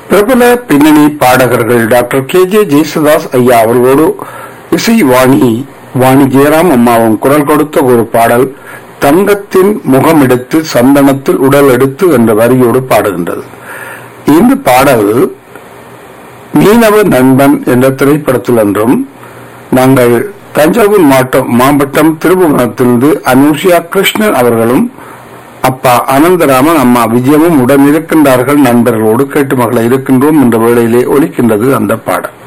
பிரபல பின்னணி பாடகர்கள் டாக்டர் கே ஜே ஜெயசுதாஸ் ஐயா அவர்களோடு இசை வாணி வாணி ஜெயராம் அம்மாவும் குரல் கொடுத்த ஒரு பாடல் தங்கத்தின் முகம் எடுத்து சந்தனத்தில் உடல் எடுத்து என்ற வரியோடு பாடுகின்றது இந்த பாடல் மீனவ நண்பன் என்ற திரைப்படத்தில் என்றும் நாங்கள் தஞ்சாவூர் மாவட்டம் மாவட்டம் திருபுவனத்திலிருந்து அனுஷியா கிருஷ்ணன் அவர்களும் அப்பா அனந்தராமன் அம்மா விஜயமும் உடன் இருக்கின்றார்கள் நண்பர்களோடு கேட்டு மகளை இருக்கின்றோம் என்ற வேளையிலே ஒலிக்கின்றது அந்த பாடல்